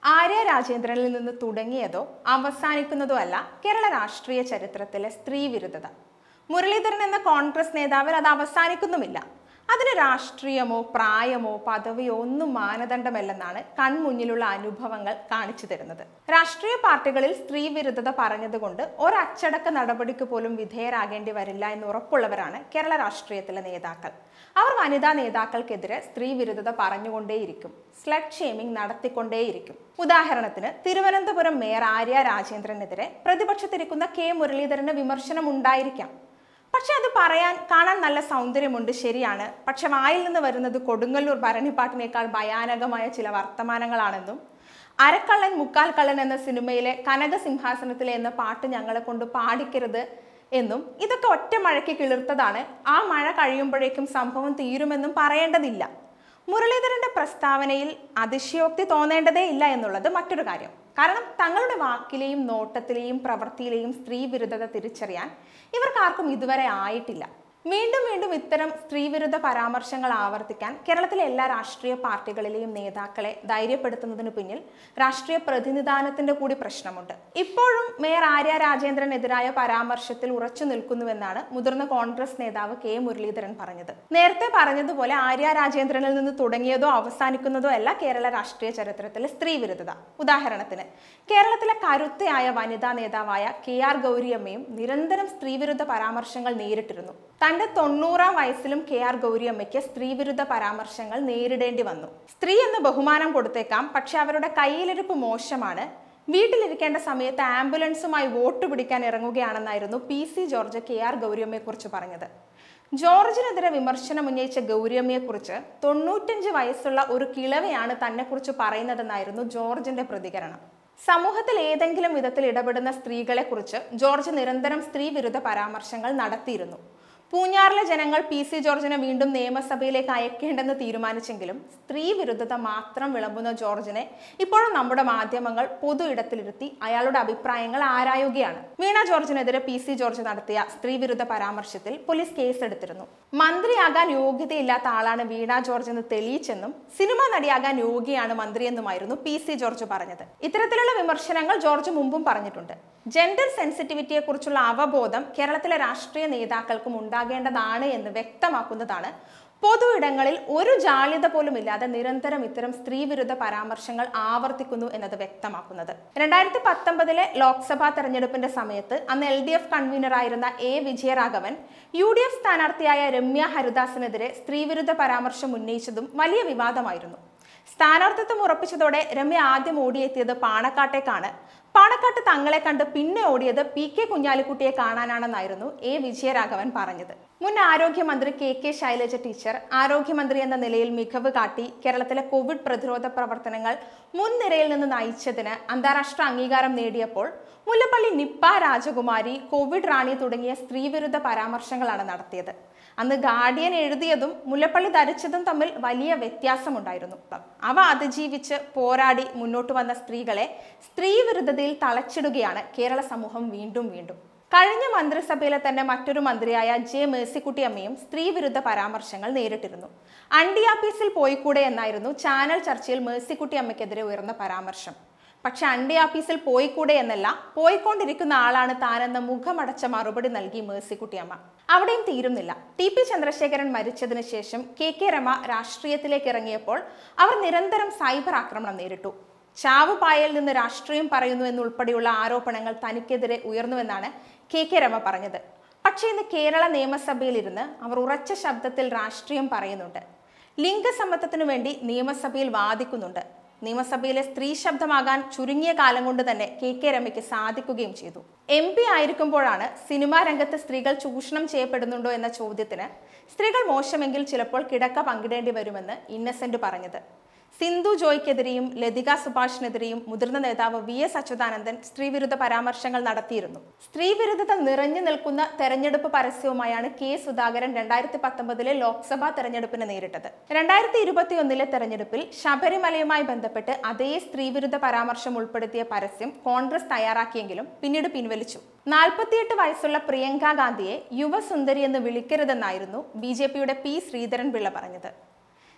ആര്യ രാജേന്ദ്രനിൽ നിന്ന് തുടങ്ങിയതോ അവസാനിക്കുന്നതോ അല്ല കേരള രാഷ്ട്രീയ ചരിത്രത്തിലെ സ്ത്രീ വിരുദ്ധത മുരളീധരൻ എന്ന കോൺഗ്രസ് നേതാവിൽ അത് അവസാനിക്കുന്നുമില്ല അതിന് രാഷ്ട്രീയമോ പ്രായമോ പദവിയോ ഒന്നും മാനദണ്ഡമല്ലെന്നാണ് കൺമുന്നിലുള്ള അനുഭവങ്ങൾ കാണിച്ചു തരുന്നത് രാഷ്ട്രീയ പാർട്ടികളിൽ സ്ത്രീ വിരുദ്ധത പറഞ്ഞതുകൊണ്ട് ഒരച്ചടക്ക നടപടിക്ക് പോലും വിധേയരാകേണ്ടി വരില്ല എന്ന് ഉറപ്പുള്ളവരാണ് കേരള രാഷ്ട്രീയത്തിലെ നേതാക്കൾ അവർ വനിതാ നേതാക്കൾക്കെതിരെ സ്ത്രീ വിരുദ്ധത പറഞ്ഞുകൊണ്ടേയിരിക്കും സ്ലഡ് ഷേമിംഗ് നടത്തിക്കൊണ്ടേയിരിക്കും ഉദാഹരണത്തിന് തിരുവനന്തപുരം മേയർ ആര്യ രാജേന്ദ്രനെതിരെ പ്രതിപക്ഷത്തിരിക്കുന്ന കെ മുരളീധരന് വിമർശനം ഉണ്ടായിരിക്കാം പക്ഷെ അത് പറയാൻ കാണാൻ നല്ല സൗന്ദര്യമുണ്ട് ശരിയാണ് പക്ഷെ വായിൽ നിന്ന് വരുന്നത് കൊടുങ്ങല്ലൂർ ഭരണിപ്പാട്ടിനേക്കാൾ ഭയാനകമായ ചില വർത്തമാനങ്ങളാണെന്നും അരക്കള്ളൻ മുക്കാൽ കള്ളൻ എന്ന സിനിമയിലെ കനകസിംഹാസനത്തിലെ എന്ന പാട്ട് ഞങ്ങളെ കൊണ്ട് പാടിക്കരുത് എന്നും ഇതൊക്കെ ഒറ്റ മഴയ്ക്ക് കിളിർത്തതാണ് ആ മഴ കഴിയുമ്പോഴേക്കും സംഭവം തീരുമെന്നും പറയേണ്ടതില്ല മുരളീധരന്റെ പ്രസ്താവനയിൽ അതിശയോക്തി തോന്നേണ്ടതേ ഇല്ല എന്നുള്ളത് മറ്റൊരു കാര്യം കാരണം തങ്ങളുടെ വാക്കിലെയും നോട്ടത്തിലെയും പ്രവൃത്തിയിലെയും സ്ത്രീ വിരുദ്ധത തിരിച്ചറിയാൻ ഇവർക്കാർക്കും ഇതുവരെ ആയിട്ടില്ല വീണ്ടും വീണ്ടും ഇത്തരം സ്ത്രീവിരുദ്ധ പരാമർശങ്ങൾ ആവർത്തിക്കാൻ കേരളത്തിലെ എല്ലാ രാഷ്ട്രീയ പാർട്ടികളിലെയും നേതാക്കളെ ധൈര്യപ്പെടുത്തുന്നതിന് പിന്നിൽ രാഷ്ട്രീയ പ്രതിനിധാനത്തിന്റെ കൂടി പ്രശ്നമുണ്ട് ഇപ്പോഴും മേയർ ആര്യ രാജേന്ദ്രനെതിരായ പരാമർശത്തിൽ ഉറച്ചു നിൽക്കുന്നുവെന്നാണ് മുതിർന്ന കോൺഗ്രസ് നേതാവ് കെ മുരളീധരൻ പറഞ്ഞത് നേരത്തെ പറഞ്ഞതുപോലെ ആര്യ രാജേന്ദ്രനിൽ നിന്ന് തുടങ്ങിയതോ അവസാനിക്കുന്നതോ അല്ല കേരള രാഷ്ട്രീയ ചരിത്രത്തിലെ സ്ത്രീ വിരുദ്ധത ഉദാഹരണത്തിന് കേരളത്തിലെ കരുത്തയായ വനിതാ നേതാവായ കെ ആർ ഗൗരിയമ്മയും നിരന്തരം സ്ത്രീവിരുദ്ധ പരാമർശങ്ങൾ നേരിട്ടിരുന്നു തന്റെ തൊണ്ണൂറാം വയസ്സിലും കെ ആർ ഗൗരിയമ്മയ്ക്ക് സ്ത്രീവിരുദ്ധ പരാമർശങ്ങൾ നേരിടേണ്ടി വന്നു സ്ത്രീ എന്ന് ബഹുമാനം കൊടുത്തേക്കാം പക്ഷെ അവരുടെ കയ്യിലിരിപ്പ് മോശമാണ് വീട്ടിലിരിക്കേണ്ട സമയത്ത് ആംബുലൻസുമായി വോട്ട് പിടിക്കാൻ ഇറങ്ങുകയാണെന്നായിരുന്നു P C George K R ഗൗരിയമ്മയെക്കുറിച്ച് പറഞ്ഞത് ജോർജിനെതിരെ വിമർശനം ഉന്നയിച്ച ഗൗരിയമ്മയെക്കുറിച്ച് തൊണ്ണൂറ്റഞ്ച് വയസ്സുള്ള ഒരു കിളവയാണ് തന്നെക്കുറിച്ച് പറയുന്നതെന്നായിരുന്നു ജോർജിന്റെ പ്രതികരണം സമൂഹത്തിൽ ഏതെങ്കിലും വിധത്തിൽ ഇടപെടുന്ന സ്ത്രീകളെക്കുറിച്ച് ജോർജ് നിരന്തരം സ്ത്രീ വിരുദ്ധ പരാമർശങ്ങൾ നടത്തിയിരുന്നു പൂഞ്ഞാറിലെ ജനങ്ങൾ പി സി ജോർജിനെ വീണ്ടും നിയമസഭയിലേക്ക് അയക്കേണ്ടെന്ന് തീരുമാനിച്ചെങ്കിലും സ്ത്രീ വിരുദ്ധത മാത്രം വിളമ്പുന്ന ജോർജിനെ ഇപ്പോഴും നമ്മുടെ മാധ്യമങ്ങൾ പൊതു ഇടത്തിലിരുത്തി അയാളുടെ അഭിപ്രായങ്ങൾ ആരായുകയാണ് വീണ ജോർജിനെതിരെ പി സി ജോർജ് നടത്തിയ സ്ത്രീ വിരുദ്ധ പരാമർശത്തിൽ പോലീസ് കേസെടുത്തിരുന്നു മന്ത്രിയാകാൻ യോഗ്യതയില്ലാത്ത ആളാണ് വീണ ജോർജ് എന്ന് തെളിയിച്ചെന്നും സിനിമാ നടിയാകാൻ യോഗ്യയാണ് മന്ത്രിയെന്നുമായിരുന്നു പി സി ജോർജ് പറഞ്ഞത് ഇത്തരത്തിലുള്ള വിമർശനങ്ങൾ ജോർജ് മുമ്പും പറഞ്ഞിട്ടുണ്ട് ജെൻഡർ സെൻസിറ്റിവിറ്റിയെ കുറിച്ചുള്ള അവബോധം കേരളത്തിലെ രാഷ്ട്രീയ നേതാക്കൾക്കും ഉണ്ടാകേണ്ടതാണ് എന്ന് വ്യക്തമാക്കുന്നതാണ് പൊതു ഇടങ്ങളിൽ ഒരു ജാള്യത പോലും ഇല്ലാതെ നിരന്തരം ഇത്തരം സ്ത്രീവിരുദ്ധ പരാമർശങ്ങൾ ആവർത്തിക്കുന്നു എന്നത് വ്യക്തമാക്കുന്നത് രണ്ടായിരത്തി പത്തൊമ്പതിലെ ലോക്സഭാ തെരഞ്ഞെടുപ്പിന്റെ സമയത്ത് അന്ന് എൽ ഡി എഫ് കൺവീനറായിരുന്ന A Vijayaraghavan U D F സ്ഥാനാർത്ഥിയായ രമ്യ ഹരിദാസിനെതിരെ സ്ത്രീവിരുദ്ധ പരാമർശം ഉന്നയിച്ചതും വലിയ വിവാദമായിരുന്നു സ്ഥാനാർത്ഥിത്വം ഉറപ്പിച്ചതോടെ രമ്യ ആദ്യം ഓടിയെത്തിയത് പാണക്കാട്ടേക്കാണ് പാണക്കാട്ട് തങ്ങളെ കണ്ട് പിന്നെ ഓടിയത് പി കെ കുഞ്ഞാലിക്കുട്ടിയെ കാണാനാണെന്നായിരുന്നു എ വിജയരാഘവൻ പറഞ്ഞത് മുൻ ആരോഗ്യമന്ത്രി കെ കെ ശൈലജ ടീച്ചർ ആരോഗ്യമന്ത്രി എന്ന നിലയിൽ മികവ് കാട്ടി കേരളത്തിലെ കോവിഡ് പ്രതിരോധ പ്രവർത്തനങ്ങൾ മുൻനിരയിൽ നിന്ന് നയിച്ചതിന് അന്താരാഷ്ട്ര അംഗീകാരം നേടിയപ്പോൾ മുല്ലപ്പള്ളി നിപ്പ രാജകുമാരി കോവിഡ് റാണി തുടങ്ങിയ സ്ത്രീവിരുദ്ധ പരാമർശങ്ങളാണ് നടത്തിയത് അന്ന് ഗാർഡിയൻ എഴുതിയതും മുല്ലപ്പള്ളി ധരിച്ചതും തമ്മിൽ വലിയ വ്യത്യാസമുണ്ടായിരുന്നു അവ അതിജീവിച്ച് പോരാടി മുന്നോട്ട് വന്ന സ്ത്രീകളെ സ്ത്രീവിരുദ്ധതയിൽ തളച്ചിടുകയാണ് കേരള സമൂഹം വീണ്ടും വീണ്ടും കഴിഞ്ഞ മന്ത്രിസഭയിലെ തന്നെ മറ്റൊരു മന്ത്രിയായ ജെ മേഴ്സിക്കുട്ടിയമ്മയും സ്ത്രീവിരുദ്ധ പരാമർശങ്ങൾ നേരിട്ടിരുന്നു അണ്ടിയാപ്പീസിൽ പോയിക്കൂടെ എന്നായിരുന്നു ചാനൽ ചർച്ചയിൽ മേഴ്സിക്കുട്ടിയമ്മയ്ക്കെതിരെ ഉയർന്ന പരാമർശം പക്ഷെ അണ്ടി ആഫീസിൽ പോയിക്കൂടെ എന്നല്ല പോയിക്കൊണ്ടിരിക്കുന്ന ആളാണ് താനെന്ന മുഖമടച്ച മറുപടി നൽകി മേഴ്സിക്കുട്ടിയമ്മ അവിടെയും തീരുന്നില്ല ടി പി ചന്ദ്രശേഖരൻ മരിച്ചതിന് ശേഷം കെ കെ രമ രാഷ്ട്രീയത്തിലേക്ക് ഇറങ്ങിയപ്പോൾ അവർ നിരന്തരം സൈബർ ആക്രമണം നേരിട്ടു ചാവുപായയിൽ നിന്ന് രാഷ്ട്രീയം പറയുന്നു എന്നുൾപ്പെടെയുള്ള ആരോപണങ്ങൾ തനിക്കെതിരെ ഉയർന്നുവെന്നാണ് കെ കെ രമ പറഞ്ഞത് പക്ഷേ ഇന്ന് കേരള നിയമസഭയിലിരുന്ന് അവർ ഉറച്ച ശബ്ദത്തിൽ രാഷ്ട്രീയം പറയുന്നുണ്ട് ലിംഗസമത്വത്തിനു വേണ്ടി നിയമസഭയിൽ വാദിക്കുന്നുണ്ട് നിയമസഭയിലെ സ്ത്രീ ശബ്ദമാകാൻ ചുരുങ്ങിയ കാലം കൊണ്ട് തന്നെ കെ കെ രമയ്ക്ക് സാധിക്കുകയും ചെയ്തു എം പി ആയിരിക്കുമ്പോഴാണ് സിനിമാ രംഗത്ത് സ്ത്രീകൾ ചൂഷണം ചെയ്യപ്പെടുന്നുണ്ടോ എന്ന ചോദ്യത്തിന് സ്ത്രീകൾ മോശമെങ്കിൽ ചിലപ്പോൾ കിടക്ക പങ്കിടേണ്ടി വരുമെന്ന് ഇന്നസെന്റ് പറഞ്ഞത് സിന്ധു ജോയ്ക്കെതിരെയും ലതിക സുഭാഷിനെതിരെയും മുതിർന്ന നേതാവ് വി എസ് അച്യുതാനന്ദൻ സ്ത്രീവിരുദ്ധ പരാമർശങ്ങൾ നടത്തിയിരുന്നു സ്ത്രീവിരുദ്ധത നിറഞ്ഞു നിൽക്കുന്ന തെരഞ്ഞെടുപ്പ് പരസ്യവുമായാണ് കെ സുധാകരൻ രണ്ടായിരത്തി പത്തൊമ്പതിലെ ലോക്സഭാ തെരഞ്ഞെടുപ്പിന് നേരിട്ടത് രണ്ടായിരത്തി ഇരുപത്തിയൊന്നിലെ തെരഞ്ഞെടുപ്പിൽ ശബരിമലയുമായി ബന്ധപ്പെട്ട് അതേ സ്ത്രീവിരുദ്ധ പരാമർശം ഉൾപ്പെടുത്തിയ പരസ്യം കോൺഗ്രസ് തയ്യാറാക്കിയെങ്കിലും പിന്നീട് പിൻവലിച്ചു നാൽപ്പത്തിയെട്ട് വയസ്സുള്ള പ്രിയങ്ക ഗാന്ധിയെ യുവസുന്ദരി എന്ന് വിളിക്കരുതെന്നായിരുന്നു ബി ജെ പിയുടെ പി ശ്രീധരൻ പിള്ള പറഞ്ഞത്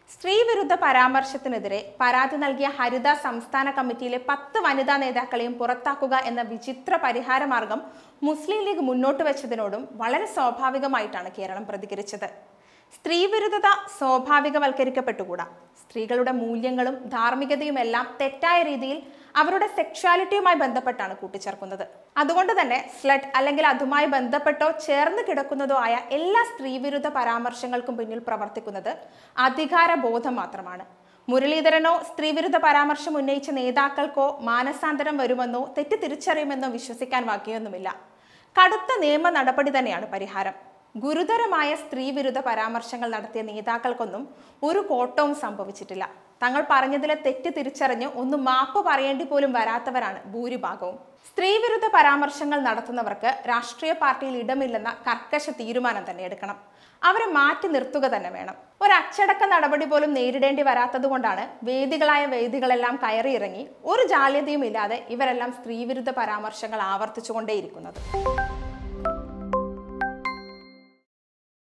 സ്ത്രീവിരുദ്ധ പരാമർശത്തിനെതിരെ പരാതി നൽകിയ ഹരിത സംസ്ഥാന കമ്മിറ്റിയിലെ പത്ത് വനിതാ നേതാക്കളെയും പുറത്താക്കുക എന്ന വിചിത്ര പരിഹാര മാർഗം മുസ്ലിം ലീഗ് മുന്നോട്ട് വെച്ചതിനോടും വളരെ സ്വാഭാവികമായിട്ടാണ് കേരളം പ്രതികരിച്ചത് സ്ത്രീവിരുദ്ധത സ്വാഭാവികവൽക്കരിക്കപ്പെട്ടുകൂടാ സ്ത്രീകളുടെ മൂല്യങ്ങളും ധാർമ്മികതയും എല്ലാം തെറ്റായ രീതിയിൽ അവരുടെ സെക്ഷുവാലിറ്റിയുമായി ബന്ധപ്പെട്ടാണ് കൂട്ടിച്ചേർക്കുന്നത് അതുകൊണ്ട് തന്നെ സ്ലഡ് അല്ലെങ്കിൽ അതുമായി ബന്ധപ്പെട്ടോ ചേർന്ന് കിടക്കുന്നതോ ആയ എല്ലാ സ്ത്രീവിരുദ്ധ പരാമർശങ്ങൾക്കും പിന്നിൽ പ്രവർത്തിക്കുന്നത് അധികാര ബോധം മാത്രമാണ് മുരളീധരനോ സ്ത്രീവിരുദ്ധ പരാമർശം ഉന്നയിച്ച നേതാക്കൾക്കോ മാനസാന്തരം വരുമെന്നോ തെറ്റ് തിരിച്ചറിയുമെന്നോ വിശ്വസിക്കാൻ വകയൊന്നുമില്ല കടുത്ത നിയമ നടപടി തന്നെയാണ് പരിഹാരം ഗുരുതരമായ സ്ത്രീവിരുദ്ധ പരാമർശങ്ങൾ നടത്തിയ നേതാക്കൾക്കൊന്നും ഒരു കോട്ടവും സംഭവിച്ചിട്ടില്ല തങ്ങൾ പറഞ്ഞതിലെ തെറ്റ് തിരിച്ചറിഞ്ഞ് ഒന്ന് മാപ്പ് പറയേണ്ടി പോലും വരാത്തവരാണ് ഭൂരിഭാഗവും സ്ത്രീവിരുദ്ധ പരാമർശങ്ങൾ നടത്തുന്നവർക്ക് രാഷ്ട്രീയ പാർട്ടിയിൽ ഇടമില്ലെന്ന കർക്കശ തീരുമാനം തന്നെ എടുക്കണം അവരെ മാറ്റി നിർത്തുക തന്നെ വേണം ഒരു അച്ചടക്ക നടപടി പോലും നേരിടേണ്ടി വരാത്തത് കൊണ്ടാണ് വേദികളായ വേദികളെല്ലാം കയറിയിറങ്ങി ഒരു ജാള്യതയും ഇല്ലാതെ ഇവരെല്ലാം സ്ത്രീവിരുദ്ധ പരാമർശങ്ങൾ ആവർത്തിച്ചുകൊണ്ടേയിരിക്കുന്നത്